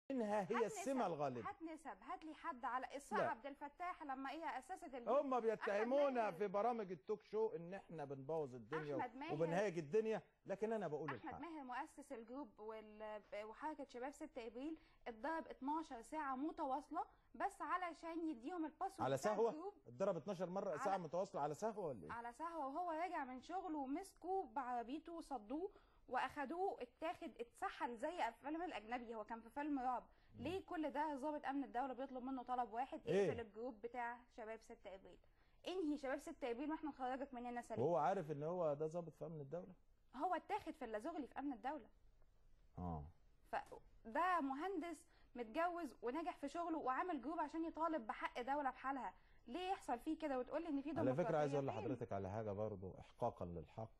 منها هي هات السمه نسب، الغالبه هات نسب هات لي حد على اسراء لا. عبد الفتاح لما هي اسست الجيش هم بيتهمونا ماهر. في برامج التوك شو ان احنا بنبوظ الدنيا أحمد ماهر. وبنهاج الدنيا لكن انا بقول احمد الحق ماهر مؤسس الجروب وال- وحركه شباب 6 ابريل اتضرب 12 ساعه متواصله بس علشان يديهم الباسورد على بتاع سهوه الجروب اتضرب 12 مره على- ساعه متواصله على سهوه ولا ايه على سهوه وهو راجع من شغله ومسكوا بعربيته وصدوه واخدوه اتاخد اتسحل زي الفيلم الاجنبي هو كان في فيلم رعب ليه كل ده ضابط امن الدوله بيطلب منه طلب واحد إيه؟ يقفل الجروب بتاع شباب 6 ابريل انهي شباب 6 ابريل واحنا نخرجك مننا سليم وهو عارف ان هو ده ضابط في امن الدوله هو اتاخد في اللازغلي في امن الدوله اه فده مهندس متجوز وناجح في شغله وعامل جروب عشان يطالب بحق دوله بحالها ليه يحصل فيه كده وتقول لي ان في على فكره عايز ديمقراطية؟ اقول فين؟ لحضرتك على حاجه برضو احقاقا للحق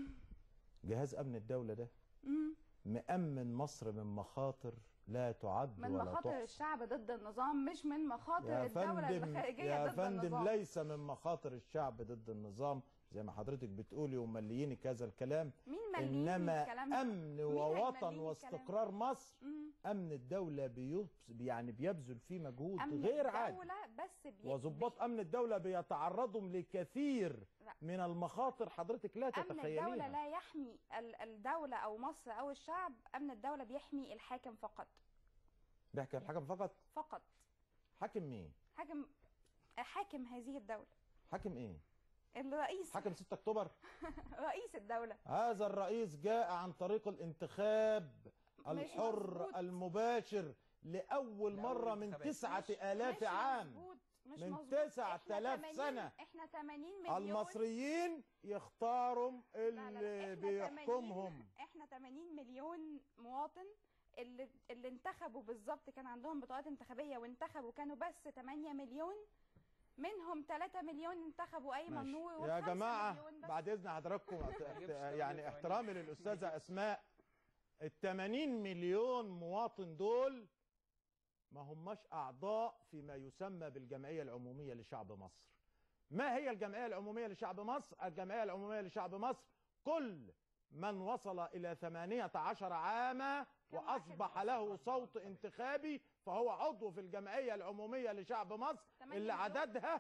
جهاز امن الدوله ده مم. مأمن مصر من مخاطر لا تعد من ولا مخاطر تحصى الشعب ضد النظام مش من مخاطر يا الدوله فندم الخارجيه يا ضد فندم النظام ليس من مخاطر الشعب ضد النظام زي ما حضرتك بتقولي ومليينك هذا الكلام مين مليين انما الكلام ده؟ امن مين ووطن هيمليني واستقرار مصر مم. امن الدوله بيبز يعني بيبذل فيه مجهود امن غير عادي الدوله بس بي... وظباط امن الدوله بيتعرضوا لكثير لا. من المخاطر حضرتك لا امن الدوله تتخيليها لا يحمي ال- الدوله او مصر او الشعب امن الدوله بيحمي الحاكم فقط بيحكي الحكم فقط فقط حاكم مين حاكم حاكم هذه الدوله حاكم ايه الرئيس حاكم 6 اكتوبر رئيس الدوله هذا الرئيس جاء عن طريق الانتخاب الحر مظبوط. المباشر لأول لأول مرة من انتخابات. تسعة مش- آلاف مش عام مظبوط، مش من مظبوط. 9000 إحنا سنة. 80 احنا 80 مليون المصريين يختاروا لا لا لا، اللي إحنا بيحكمهم 80 احنا 80 مليون مواطن اللي اللي انتخبوا بالظبط كان عندهم بطاقات انتخابيه وانتخبوا كانوا بس 8 مليون منهم 3 مليون انتخبوا ايمن ماشي. نور يا وخمسة جماعة مليون بس بعد إذن حضراتكم جبتش يعني 88. احترامي للأستاذة أسماء ال 80 مليون مواطن دول ما هماش أعضاء فيما يسمى بالجمعية العمومية لشعب مصر ما هي الجمعية العمومية لشعب مصر؟ الجمعية العمومية لشعب مصر كل من وصل إلى 18 عاما كم واحد وأصبح له صوت انتخابي فهو عضو في الجمعية العمومية لشعب مصر 8 اللي مليون. عددها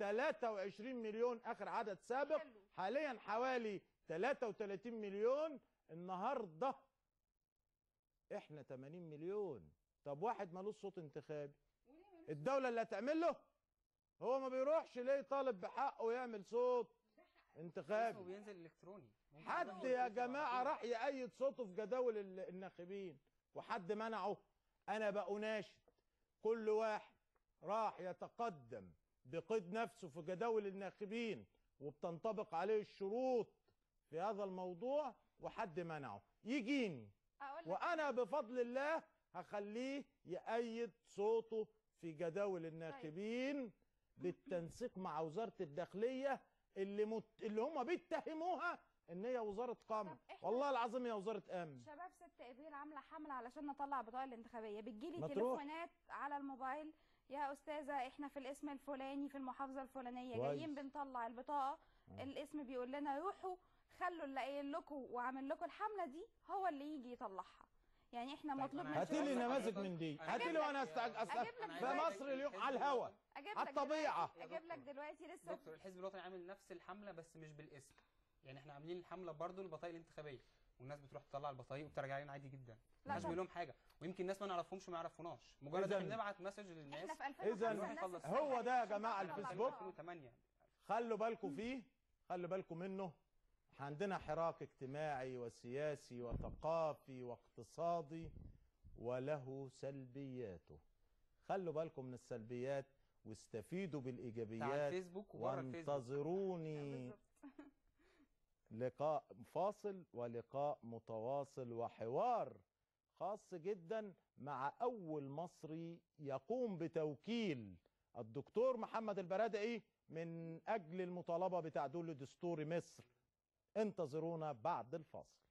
23 مليون آخر عدد سابق حلو. حاليا حوالي 33 مليون النهارده احنا 80 مليون طب واحد مالوش صوت انتخابي الدولة اللي هتعمل له هو ما بيروحش ليه طالب بحقه ويعمل صوت اسمه انتخابي بينزل الكتروني ممكن حد يروح يا يكتب جماعة على راح يأيد صوته في جداول ال- الناخبين وحد منعه أنا بقى أناشد كل واحد راح يتقدم بقيد نفسه في جداول الناخبين وبتنطبق عليه الشروط في هذا الموضوع وحد منعه يجيني اقول لك وأنا بفضل الله هخليه يأيد صوته في جداول الناخبين بالتنسيق مع وزارة الداخلية اللي مت... اللي هم بيتهموها ان هي وزارة قمع طب إحنا- والله العظيم هي وزارة امن شباب 6 ابريل عامله حمله علشان نطلع بطاقه الانتخابيه بتجيلي ما تروح. تليفونات على الموبايل يا استاذه احنا في الاسم الفلاني في المحافظه الفلانيه كويس. جايين بنطلع البطاقه آه. الاسم بيقول لنا روحوا خلوا اللي قايل لكم وعامل لكم الحمله دي هو اللي يجي يطلعها يعني احنا طيب مطلوب أنا من عايز هاتي لي شباب أقول نماذج لحضرتك- من دي أنا هاتي لي أجيب وانا لك- استعج... أست... أجيب لك في دلوقتي مصر اليوم على الهوا اجيب على لك الطبيعة. دلوقتي اجيب لك دلوقتي لسه دكتور الحزب الوطني عامل نفس الحمله بس مش بالاسم يعني احنا عاملين الحمله برضو البطايق الانتخابيه والناس بتروح تطلع البطايق وبترجع لنا عادي جدا لا مش طب- بيقول لهم حاجه ويمكن الناس ما نعرفهمش ما يعرفوناش مجرد إذن- احنا بنبعت مسج احنا للناس في 2005 إذن الناس يخلص. استنت هو ده يا عشان جماعة تطلع الفيسبوك. البطاقة. 2008 خلوا بالكم فيه خلوا بالكم منه إحنا عندنا حراك اجتماعي وسياسي وثقافي واقتصادي وله سلبياته خلوا بالكم من السلبيات واستفيدوا بتاع بالايجابيات الفيسبوك وبره الفيسبوك وانتظروني بالظبط. لقاء فاصل ولقاء متواصل وحوار خاص جدا مع اول مصري يقوم بتوكيل الدكتور محمد البرادعي من اجل المطالبه بتعديل دستور مصر انتظرونا بعد الفاصل